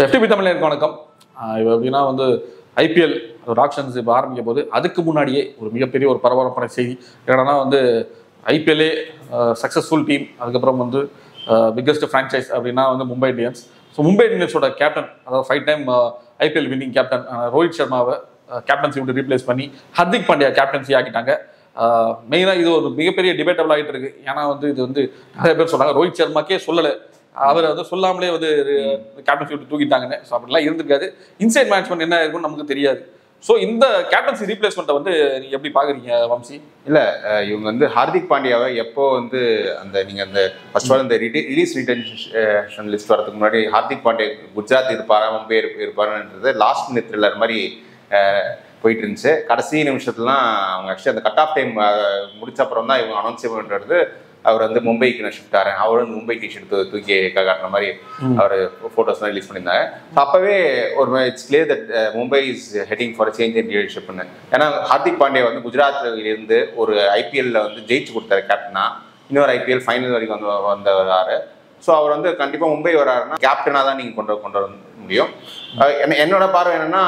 FTP தமிழருக்கு வணக்கம் ஆஹ் இப்போ எப்படின்னா வந்து ஐபிஎல் ஒரு ஆக்ஷன்ஸ் இப்போ ஆரம்பிக்க போது அதுக்கு முன்னாடியே ஒரு மிகப்பெரிய ஒரு பரபரப்பான செய்தி என்னன்னா வந்து ஐபிஎல்லே சக்ஸஸ்ஃபுல் டீம் அதுக்கப்புறம் வந்து பிக்கஸ்ட் ஃப்ரான்ச்சைஸ் அப்படின்னா வந்து மும்பை இந்தியன்ஸ் ஸோ மும்பை இந்தியன்ஸோட கேப்டன் அதாவது five time IPL winning captain Rohit சர்மாவை கேப்டன்சி விட்டு ரீப்ளேஸ் பண்ணி ஹர்திக் பாண்டியா கேப்டன்சி ஆக்கிட்டாங்க மெயினாக இது ஒரு மிகப்பெரிய டிபேட்டபிள் ஆகிட்டு இருக்கு ஏன்னா வந்து இது வந்து நிறைய பேர் சொன்னாங்க ரோஹித் சர்மாக்கே சொல்லலை அவர் வந்து சொல்லாமலே வந்து கேப்டன்சி விட்டு தூக்கிட்டாங்கன்னு ஸோ அப்படிலாம் இருந்திருக்காது இன்சைட் மேனேஜ்மெண்ட் என்ன இருக்கும்னு நமக்கு தெரியாது ஸோ இந்த கேப்டன்சி ரீப்ளேஸ்மெண்ட்டை வந்து நீங்க எப்படி பாக்குறீங்க வம்சி இல்ல அஹ் இவங்க வந்து ஹார்திக் பாண்டியாவை எப்போ வந்து அந்த நீங்க அந்த ஃபர்ஸ்ட் ஆல் இந்த ரிலீஸ் ரிட்டன்ஷன் லிஸ்ட் வரதுக்கு முன்னாடி ஹார்திக் பாண்டியா குஜராத் இருப்பாரா மும்பை இருப்ப- இருப்பாருன்றது லாஸ்ட் மினிட் த்ரில்லர் மாதிரி அஹ், போயிட்டு இருந்துச்சு கடைசி நிமிஷத்துலாம் அவங்க ஆக்சுவலி அந்த கட் ஆஃப் டைம் முடிச்ச அப்புறம் தான் இவங்க அனௌன்ஸ் பண்ணுறது அவர் வந்து மும்பைக்கு நான் ஷிஃப்ட் ஆகிறேன் அவர் வந்து மும்பை டிஷர்ட் தூக்கி கா- காட்டுற மாதிரி அவர் ஃபோட்டோஸ்லாம் ரிலீஸ் பண்ணியிருந்தாங்க So அப்பவே ஒரு it's clear that Mumbai is heading for change in லீடர்ஷிப்னு ஏன்னா ஹார்திக் பாண்டியா வந்து குஜராத்ல இருந்து ஒரு ஐபிஎல்ல வந்து ஜெயிச்சு கொடுத்தாரு கேப்டனா இன்னொரு ஐபிஎல் ஃபைனல் வரைக்கும் வந்து வந்தவராரு ஸோ அவர் வந்து கண்டிப்பாக மும்பை வராருன்னா கேப்டனாக தான் நீங்கள் கொண்டு கொண்டு வர முடியும் அஹ் என்ன- என்னோட பார்வை என்னன்னா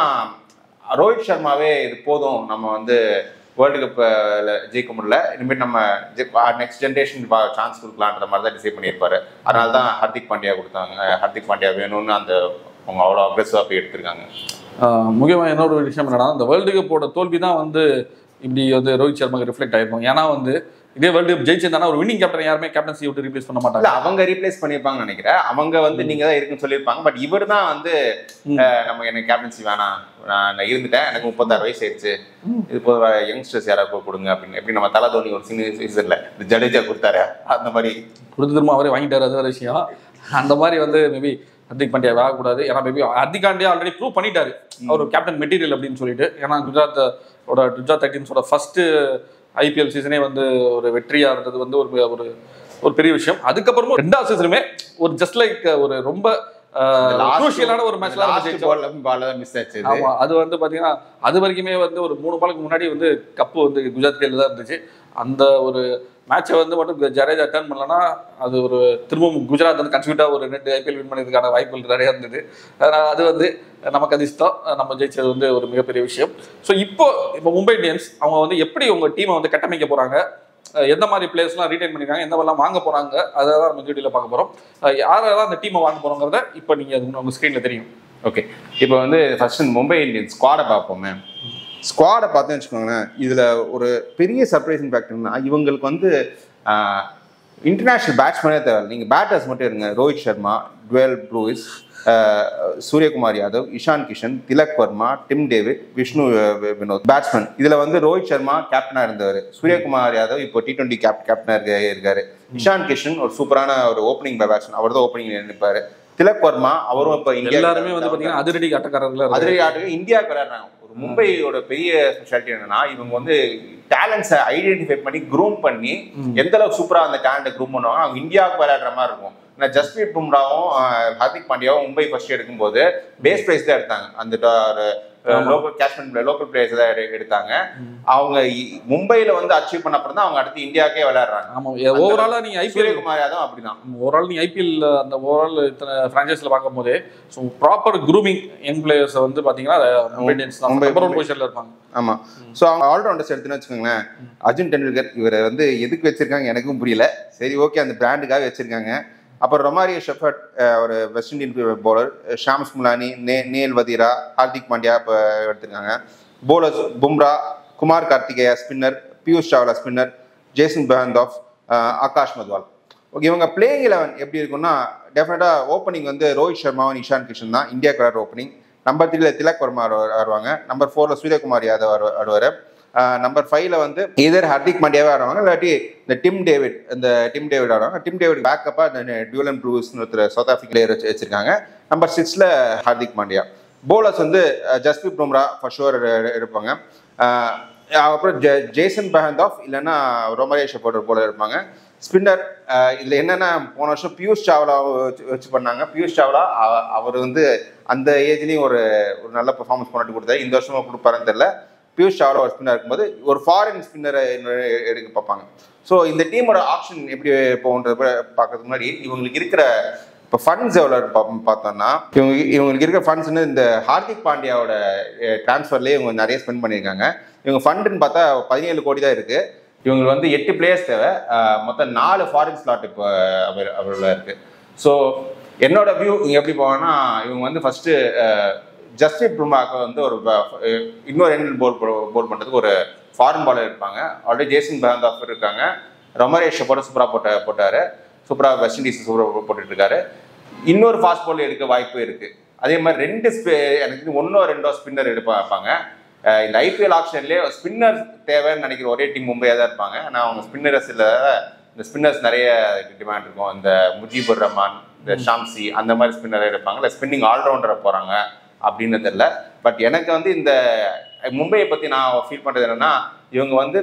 ரோஹித் சர்மாவே இது போதும் நம்ம வந்து வேர்ல்டு கப்பில் ஜெயிக்க முடியல இனிமேல் நம்ம நெக்ஸ்ட் ஜென்ரேஷன் சான்ஸ் கொடுக்கலான்ற மாதிரி தான் டிசைட் பண்ணியிருப்பாரு அதனால தான் ஹர்திக் பாண்டியா கொடுத்தாங்க ஹர்திக் பாண்டியா வேணும்னு அந்த அவங்க அவ்வளோ அக்ரெசிவாக போய் எடுத்திருக்காங்க ஆஹ் முக்கியமா இன்னொரு விஷயம் என்னன்னா இந்த வேர்ல்டு கப்போட தோல்வி தான் வந்து இப்படி வந்து ரோஹித் சர்மாக்கு ரிஃப்ளெக்ட் ஆயிருக்கும் ஏன்னா வந்து இதே வேர்ல்டு கப் ஜெயிச்சிருந்தானா ஒரு வின்னிங் கேப்டன் யாருமே கேப்டன்சி விட்டு ரீப்ளேஸ் பண்ண இல்ல மாட்டாங்க அவங்க ரீப்ளேஸ் பண்ணியிருப்பாங்கன்னு நினைக்கிறேன் அவங்க வந்து நீங்க தான் இருக்குன்னு சொல்லியிருப்பாங்க பட் இவர் தான் வந்து ம். அஹ், நம்ம எனக்கு கேப்டன்சி வேணாம் நான் நான் இருந்துட்டேன் எனக்கு முப்பத்தாறு வயசு ஆயிடுச்சு இது போது யங்ஸ்டர்ஸ் யாராவது கொடுங்க அப்படின்னு எப்படி நம்ம தலை தோனி ஒரு சின்ன சீசன்ல இந்த ஜடேஜா கொடுத்தாரு அந்த மாதிரி கொடுத்து திரும்ப அவரே வாங்கிட்டாரு அது வேற விஷயம் அந்த மாதிரி வந்து மேபி ஹர்திக் பாண்டியா ஆகக்கூடாது ஏன்னா maybe Hardik Pandya already prove பண்ணிட்டாரு அவர் கேப்டன் மெட்டீரியல் அப்படின்னு சொல்லிட்டு ஏன்னா குஜராத் ஓட குஜராத் டைட்டன்ஸோட ஃபர்ஸ்ட் ஐபிஎல் சீசனே வந்து ஒரு வெற்றியா இருந்தது வந்து ஒரு ஒரு ஒரு பெரிய விஷயம் அதுக்கப்புறமும் ரெண்டாவது சீசனுமே ஒரு ஜஸ்ட் லைக் ஒரு ரொம்ப குரூஷியலான ஒரு மேட்ச்லாம் லாஸ்ட் பால் பால் தான் மிஸ் ஆச்சு இது. ஆமா அது வந்து பாத்தீங்கன்னா அது வரைக்குமே வந்து ஒரு மூணு பாலுக்கு முன்னாடி வந்து கப்பு வந்து குஜராத் கையில் தான் இருந்துச்சு அந்த ஒரு மேட்சை வந்து மட்டும் ஜடேஜா டர்ன் பண்ணலன்னா அது ஒரு திரும்பவும் குஜராத் வந்து கன்சியூட்டா ஒரு ரெண்டு ஐபிஎல் வின் பண்ணதுக்கான வாய்ப்புகள் நிறைய இருந்தது அதனால அது வந்து நமக்கு அது இஷ்டம் நம்ம ஜெயிச்சது வந்து ஒரு மிகப்பெரிய விஷயம் ஸோ இப்போ இப்போ மும்பை இந்தியன்ஸ் அவங்க வந்து எப்படி உங்க டீமை வந்து கட்டமைக்க போறாங்க அஹ் எந்த மாதிரி பிளேயர்ஸ்லாம் ரீடைன் பண்ணிருக்காங்க எந்த மாதிரிலாம் வாங்க போறாங்க அதை தான் நம்ம வீடியோவில் பார்க்க போறோம் அஹ் யாரெல்லாம் அந்த டீமை வாங்க போறோங்கிறத இப்போ நீங்க அது உங்க ஸ்க்ரீன்ல தெரியும் ஓகே இப்போ வந்து ஃபர்ஸ்ட் இந்த மும்பை இந்தியன்ஸ் ஸ்குவாடை பார்ப்போமே ஸ்குவாடை பார்த்தேன்னு வச்சுக்கோங்களேன் இதில் ஒரு பெரிய சர்ப்ரைசிங் ஃபேக்டர்னா இவங்களுக்கு வந்து இன்டர்நேஷ்னல் பேட்ஸ்மேனே தேவை நீங்கள் பேட்டர்ஸ் மட்டும் இருங்க Rohit Sharma Dewald Brevis Suryakumar Yadav Ishan Kishan Tilak Varma Tim David Vishnu அஹ், வி- வினோத் பேட்ஸ்மேன் இதில் வந்து ரோஹித் சர்மா கேப்டனாக இருந்தவர் சூரியகுமார் யாதவ் இப்போ டி டுவெண்ட்டி கேப் கேப்டனாக இருக்காரு இஷான் கிஷன் ஒரு சூப்பரான ஒரு ஓப்பனிங் பேட்ஸ்மேன் அவர் தான் ஓப்பனிங் நினைப்பாரு திலக் வர்மா அவரும் இப்போ இந்தியா எல்லாருமே வந்து பாத்தீங்கன்னா அதிரடி ஆட்டக்காரர்களா இருக்காங்க. அதிரடி ஆட்டுக்கு இந்தியாவுக்கு விளையாடுறாங்க ஒரு மும்பையோட பெரிய ஸ்பெஷாலிட்டி என்னன்னா இவங்க வந்து டேலண்ட்ஸை ஐடென்டிஃபை பண்ணி க்ரூம் பண்ணி எந்த அளவுக்கு சூப்பரா அந்த டேலண்ட்டை க்ரூம் பண்ணுவாங்க அவங்க இந்தியாவுக்கு விளையாடுற மாதிரி இருக்கும் நான் ஜஸ்பிரீத் பும்ராவும் அஹ், ஹார்திக் பாண்டியாவும் மும்பை ஃபர்ஸ்ட் எடுக்கும்போது பேஸ் பிரைஸ் தான் எடுத்தாங்க அந்த லோக்கல் கேஷ்மேன் லோக்கல் பிளேயர்ஸ் தான் எடு- எடுத்தாங்க அவங்க இ- மும்பைல வந்து அச்சீவ் பண்ண அப்புறம் தான் அவங்க அடுத்து இந்தியாவுக்கே விளையாடுறாங்க ஆமா ஓவராலா நீங்க ஐபிஎல் சூரியகுமார் யாதவ் அப்படிதான் ஓவரால் நீ ஐபிஎல் அந்த ஓவரால் இத்தனை ஃப்ரான்ச்சைஸில் பார்க்கும்போது so proper grooming young players வந்து பாத்தீங்கன்னா மும்பை இந்தியன்ஸ் தான் மும்பை- நம்பர் ஒன் பொசிஷன்ல இருப்பாங்க ஆமா ஸோ அவங்க ஆல்ரவுண்டர்ஸ் எடுத்துன்னு வச்சுக்கோங்களேன் அர்ஜுன் டெண்டுல்கர் இவரை வந்து எதுக்கு வச்சிருக்காங்க எனக்கும் புரியல சரி ஓகே அந்த பிராண்டுக்காக வச்சிருக்காங்க அப்புறம் ரொமாரியோ ஷெஃபர்ட் அஹ், ஒரு West Indian bowler Shams Mulani நே நேல் வதீரா ஹார்திக் பாண்டியா இப்போ எடுத்திருக்காங்க bowlers Bumrah Kumar Kartikeya spinner Piyush Chawla spinner Jason Behrendorff Akash Madhwal okay இவங்க பிளேயிங் லெவன் எப்படி இருக்கும்னா டெஃபினட்டாக ஓப்பனிங் வந்து ரோஹித் சர்மாவும் இஷான் கிஷன் தான் இந்தியா கலர் ஓப்பனிங் நம்பர் த்ரீல திலக் வர்மா வருவா- வருவாங்க நம்பர் ஃபோர்ல சூரியகுமார் யாதவ் வருவா- வருவாரு நம்பர் ஃபைவ்ல வந்து இதர் ஹர்திக் பாண்டியாவே ஆடுவாங்க இல்லாட்டி இந்த டிம் டேவிட் இந்த டிம் டேவிட் ஆடுவாங்க டிம் டேவிட் பேக்கப்பா டியூலன் ப்ரூஸ்னு ஒருத்தர் சவுத் ஆஃப்ரிக்கா பிளேயர் வச்சு வச்சிருக்காங்க நம்பர் சிக்ஸ்ல ஹார்திக் பாண்டியா போலர்ஸ் வந்து அஹ், ஜஸ்பிரீத் பும்ரா ஃபர் ஷுவர் எடுப்பாங்க அஹ், அப்புறம் ஜே ஜேசன் பெஹந்தாஃப் இல்லைன்னா ரொமரே ஷெஃபர்ட் போல இருப்பாங்க ஸ்பின்னர் இதில் என்னென்னா போன வருஷம் பியூஷ் சாவ்லா வச்சு வச்சு பண்ணாங்க பியூஷ் சாவ்லா அவ- அவர் வந்து அந்த ஏஜ்லேயும் ஒரு ஒரு நல்ல பெர்ஃபார்மன்ஸ் பண்ணிட்டு கொடுத்தாரு இந்த வருஷமும் கொடுப்பாருன்னு தெரியல பியூஷ் சாவ்லா ஒரு ஸ்பின்னர் இருக்கும்போது ஒரு ஃபாரின் ஸ்பின்னரை எடுக்க பார்ப்பாங்க ஸோ இந்த டீமோட ஆப்ஷன் எப்படி போகுன்றது பார்க்கறதுக்கு முன்னாடி இவங்களுக்கு இருக்கிற இப்போ ஃபண்ட்ஸ் எவ்வளோ பார்த்தோம்னா இவங்க இவங்களுக்கு இருக்க ஃபண்ட்ஸ்னு இந்த ஹார்திக் பாண்டியாவோட டிரான்ஸ்ஃபர்லேயே இவங்க நிறைய ஸ்பெண்ட் பண்ணியிருக்காங்க இவங்க ஃபண்டுன்னு பார்த்தா பதினேழு கோடி தான் இருக்கு இவங்களுக்கு வந்து எட்டு பிளேயர்ஸ் தேவை அஹ் மொத்தம் நாலு ஃபாரின் ஸ்லாட் இப்போ அவர் அவரில் இருக்கு ஸோ என்னோட வியூ இங்கே எப்படி போவாங்கன்னா இவங்க வந்து ஃபர்ஸ்ட் ஜஸ்டின் புமாக்கு வந்து ஒரு ப- அஹ் இன்னொரு எண்டில் போல் போல் பண்ணுறதுக்கு ஒரு ஃபாரின் பாலர் இருப்பாங்க ஆல்ரெடி ஜேசன் பெஹந்தாஃபர் இருக்காங்க ரொமரே ஷெப்போட சூப்பராக போட்ட போட்டாரு சூப்பராக வெஸ்ட் இண்டீஸ் சூப்பராக போட்டுட்டு இருக்காரு இன்னொரு ஃபாஸ்ட் பால் எடுக்க வாய்ப்பு இருக்கு அதே மாதிரி ரெண்டு ஸ்பி- எனக்கு தெரிஞ்சு ஒன்றோ ரெண்டோ ஸ்பின்னர் எடுப்பாங்க அஹ் இந்த ஐபிஎல் ஆப்ஷன்லேயே ஸ்பின்னர் தேவைன்னு நினைக்கிற ஒரே டீம் மும்பையாக தான் இருப்பாங்க ஆனால் அவங்க ஸ்பின்னர்ஸ் இல்லை இந்த ஸ்பின்னர்ஸ் நிறைய டிமாண்ட் இருக்கும் இந்த முஜிபுர் ரஹ்மான் இந்த ஷாம்சி அந்த மாதிரி ஸ்பின்னர் எடுப்பாங்க இல்லை ஸ்பின்னிங் ஆல்ரவுண்டரை போகிறாங்க அப்படின்னு தெரியல பட் எனக்கு வந்து இந்த மும்பையை பற்றி நான் ஃபீல் பண்ணுறது என்னன்னா இவங்க வந்து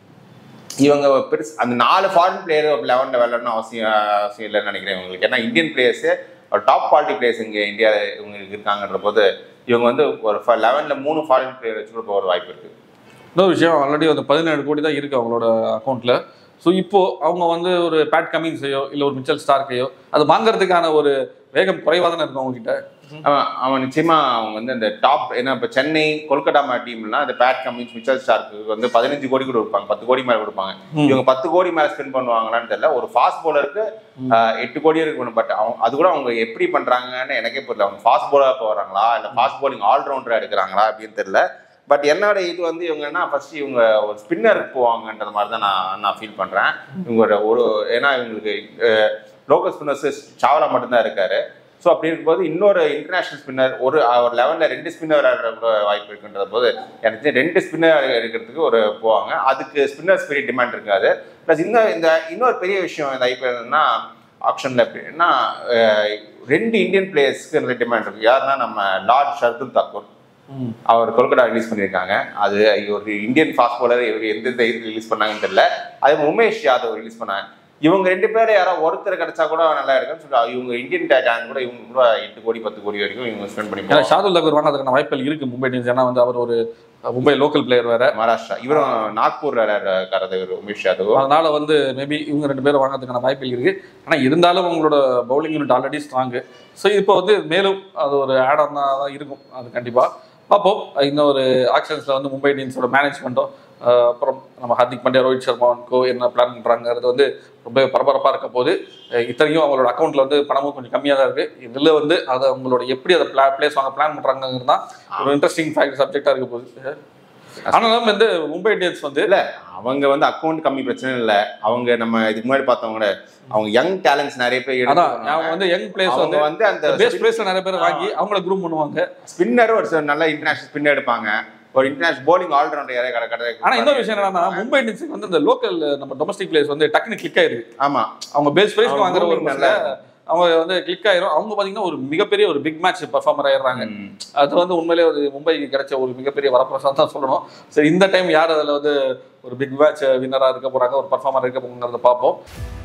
இவங்க பெருசு அந்த நாலு ஃபாரின் பிளேயர் லெவனில் விளையாடணும் அவசியம் அவசியம் இல்லைன்னு நினைக்கிறேன் இவங்களுக்கு ஏன்னா இந்தியன் பிளேயர்ஸு ஒரு டாப் குவாலிட்டி பிளேயர்ஸ் இங்கே இந்தியா இவங்களுக்கு இருக்காங்கன்ற போது இவங்க வந்து ஒரு லெவனில் மூணு ஃபாரின் பிளேயர் வச்சு கூட போகிற வாய்ப்பு இருக்குது இன்னொரு விஷயம் ஆல்ரெடி வந்து பதினேழு கோடி தான் இருக்கு அவங்களோட அக்கௌண்ட்ல ஸோ இப்போ அவங்க வந்து ஒரு பேட் கமிங்ஸையோ இல்லை ஒரு மிச்சல் ஸ்டார்க்கையோ அது வாங்குறதுக்கான ஒரு வேகம் குறைவாக தானே இருக்கும் அவங்க கிட்ட அவன் அவன் நிச்சயமா அவங்க வந்து அந்த டாப் ஏன்னா இப்போ சென்னை கொல்கட்டா மாதிரி டீம்லாம் அந்த பேட் கமின்ஸ் மிச்சல் ஸ்டார்க்கு வந்து பதினஞ்சு கோடி கூட கொடுப்பாங்க பத்து கோடி மேலே கொடுப்பாங்க ம். இவங்க பத்து கோடி மேலே ஸ்பெண்ட் பண்ணுவாங்களான்னு தெரியல ஒரு ஃபாஸ்ட் பவுலருக்கு எட்டு கோடி இருக்கு பட் அவங்க அது கூட அவங்க எப்படி பண்றாங்கன்னு எனக்கே புரியல அவங்க ஃபாஸ்ட் பவுலர் போறாங்களா இல்லை ஃபாஸ்ட் பவுலிங் ஆல்ரவுண்டரா எடுக்கிறாங்களா அப்படின்னு தெரியல பட் என்னோட இது வந்து இவங்கன்னா ஃபர்ஸ்ட் இவங்க ஒரு ஸ்பின்னருக்கு போவாங்கன்ற மாதிரி தான் நான் நான் ஃபீல் பண்றேன் இவங்க ஒரு ஏன்னா இவங்களுக்கு லோக்கல் ஸ்பின்னர்ஸ் சாவலா மட்டும்தான் இருக்காரு ஸோ அப்படி இருக்கும்போது இன்னொரு இன்டர்நேஷனல் ஸ்பின்னர் ஒரு ஒரு லெவலில் ரெண்டு ஸ்பின்னர் விளையாடுற கூட வாய்ப்பு இருக்குன்ற போது எனக்கு தெரிஞ்சு ரெண்டு ஸ்பின்னர் எடுக்கிறதுக்கு ஒரு போவாங்க அதுக்கு ஸ்பின்னர்ஸ் பெரிய டிமாண்ட் இருக்காது ப்ளஸ் இன்னும் இந்த இன்னொரு பெரிய விஷயம் இந்த ஐபிஎல்னா ஆப்ஷனில் எப்படின்னா அஹ், ரெண்டு இந்தியன் பிளேயர்ஸ்க்கு நிறைய டிமாண்ட் இருக்கு யாருன்னா நம்ம லார்ட் ஷர்துல் தாக்கூர் அவர் கொல்கட்டா ரிலீஸ் பண்ணியிருக்காங்க அது ஒரு இந்தியன் ஃபாஸ்ட் bowler இவர் எந்த தைரியத்தில் ரிலீஸ் பண்ணாங்கன்னு தெரியல அதே மாதிரி உமேஷ் யாதவ் ரிலீஸ் பண்ணாங்க இவங்க ரெண்டு பேரும் யாராவது ஒருத்தர் கிடைச்சா கூட நல்லா இருக்குன்னு சொல்லி இவங்க இந்தியன் டேட்டான் கூட இவங்க கூட எட்டு கோடி பத்து கோடி வரைக்கும் இவங்க ஸ்பெண்ட் பண்ணி ஏன்னா போவாங்க. ஷாதுல் தகர் வாங்கிறதுக்கான வாய்ப்புகள் இருக்கு மும்பை இந்தியன்ஸ் ஏன்னா வந்து அவர் ஒரு அஹ், மும்பை லோக்கல் பிளேயர் வேற மகாராஷ்டிரா இவரும் நாக்பூர் விளையாடுறாரு இவர் உமேஷ் யாதவ் அதனால வந்து மேபி இவங்க ரெண்டு பேரும் வாங்குறதுக்கான வாய்ப்புகள் இருக்கு ஆனா இருந்தாலும் அவங்களோட bowling unit already strong so இப்போ வந்து மேலும் அது ஒரு ஆட் ஆன் தான் இருக்கும் அது கண்டிப்பா பார்ப்போம் இன்னொரு ஆக்ஷன்ஸ்ல வந்து மும்பை இந்தியன்ஸோட மேனேஜ்மெண்ட்டும் அப்புறம் நம்ம ஹார்திக் பாண்டியா ரோஹித் சர்மாவுக்கோ என்ன பிளான் பண்றாங்கிறது வந்து ரொம்ப பரபரப்பா இருக்க போது அஹ் இத்தனையும் அவங்களோட அக்கௌண்ட்ல வந்து பணமும் கொஞ்சம் கம்மியாக தான் இருக்கு இதுல வந்து அதை அவங்களோட எப்படி அதை பிளா பிளேஸ் வாங்க பிளான் பண்றாங்கிறது தான் ஒரு இன்ட்ரெஸ்டிங் ஃபேக்ட் சப்ஜெக்டா இருக்க போகுது ஆனாலும் வந்து மும்பை இந்தியன்ஸ் வந்து இல்ல அவங்க வந்து அக்கௌண்ட் கம்மி பிரச்சனை இல்ல அவங்க நம்ம இதுக்கு முன்னாடி பார்த்தவங்க அவங்க யங் டேலண்ட்ஸ் நிறைய பேர் எடுத்து அதான் வந்தாங்க. அவங்க வந்து யங் பிளேஸ் அவங்க வந்து வந்து அந்த பேஸ்ட் பிளேஸ்ல நிறைய பேர் வாங்கி அவங்கள குரூப் பண்ணுவாங்க ஸ்பின்னர் ஒரு சில நல்ல இன்டர்நேஷனல் ஸ்பின்னர் எடுப்பாங்க ஒரு இன்டர்நேஷனல் போலிங் ஆல்ரவுண்டர் யாரையும் கடை கடை ஆனா இன்னொரு விஷயம் என்னன்னா மும்பை இந்தியன்ஸுக்கு வந்து இந்த லோக்கல் நம்ம டொமஸ்டிக் பிளேஸ் வந்து டக்குனு கிளிக் ஆயிருக்கு ஆமா அவங்க பேஸ் பிரைஸ்க்கு அவங்க வாங்குற ஒரு grooming நல்ல அவங்க வந்து கிளிக் ஆயிரும் அவங்க பாத்தீங்கன்னா ஒரு மிகப்பெரிய ஒரு பிக் மேட்ச் பர்ஃபார்மர் ஆயிடுறாங்க ம். அது வந்து உண்மையிலேயே ஒரு மும்பைக்கு கிடைச்ச ஒரு மிகப்பெரிய வரப்பிரசாதம் தான் சொல்லணும் சரி இந்த டைம் யார் அதுல வந்து ஒரு பிக் மேட்ச் வின்னரா இருக்க போறாங்க ஒரு பர்ஃபார்மர் இருக்க போங்கிறத பார்ப்போம்